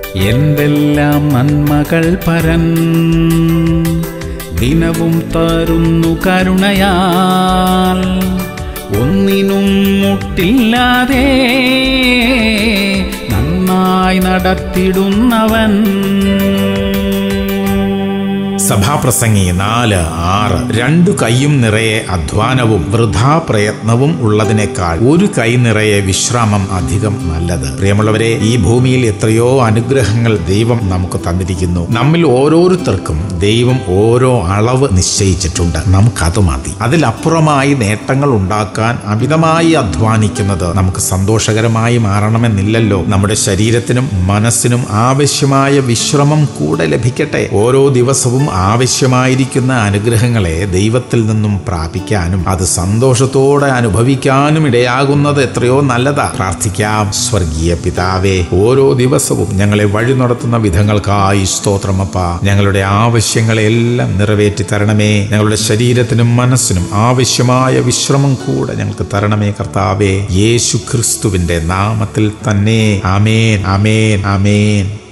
എന്തെല്ലാം നന്മകൾ പരൻ ദിനവും തരുന്നു കരുണയാൽ ഒന്നിനും മുട്ടില്ലാതെ നന്നായി നടത്തിടുന്നവൻ സഭാപ്രസംഗി നാല് ആറ് രണ്ടു കൈയും നിറയെ അധ്വാനവും വൃഥാ പ്രയത്നവും ഉള്ളതിനേക്കാൾ ഒരു കൈ നിറയെ വിശ്രാമം അധികം നല്ലത് പ്രിയമുള്ളവരെ ഈ ഭൂമിയിൽ എത്രയോ അനുഗ്രഹങ്ങൾ ദൈവം നമുക്ക് തന്നിരിക്കുന്നു നമ്മിൽ ഓരോരുത്തർക്കും ദൈവം ഓരോ അളവ് നിശ്ചയിച്ചിട്ടുണ്ട് നമുക്കത് മതി അതിലപ്പുറമായി നേട്ടങ്ങൾ ഉണ്ടാക്കാൻ അമിതമായി അധ്വാനിക്കുന്നത് നമുക്ക് സന്തോഷകരമായി മാറണമെന്നില്ലല്ലോ നമ്മുടെ ശരീരത്തിനും മനസ്സിനും ആവശ്യമായ വിശ്രമം കൂടെ ലഭിക്കട്ടെ ഓരോ ദിവസവും ആവശ്യമായിരിക്കുന്ന അനുഗ്രഹങ്ങളെ ദൈവത്തിൽ നിന്നും പ്രാപിക്കാനും അത് സന്തോഷത്തോടെ അനുഭവിക്കാനും ഇടയാകുന്നത് എത്രയോ നല്ലതാ പ്രാർത്ഥിക്കാം സ്വർഗീയ പിതാവേ ഓരോ ദിവസവും ഞങ്ങളെ വഴി നടത്തുന്ന വിധങ്ങൾക്കായി സ്തോത്രമപ്പ ഞങ്ങളുടെ ആവശ്യങ്ങളെല്ലാം നിറവേറ്റി തരണമേ ഞങ്ങളുടെ ശരീരത്തിനും മനസ്സിനും ആവശ്യമായ വിശ്രമം കൂടെ ഞങ്ങൾക്ക് തരണമേ കർത്താവേ യേശു ക്രിസ്തുവിന്റെ നാമത്തിൽ തന്നെ അമേൻ അമേൻ അമേൻ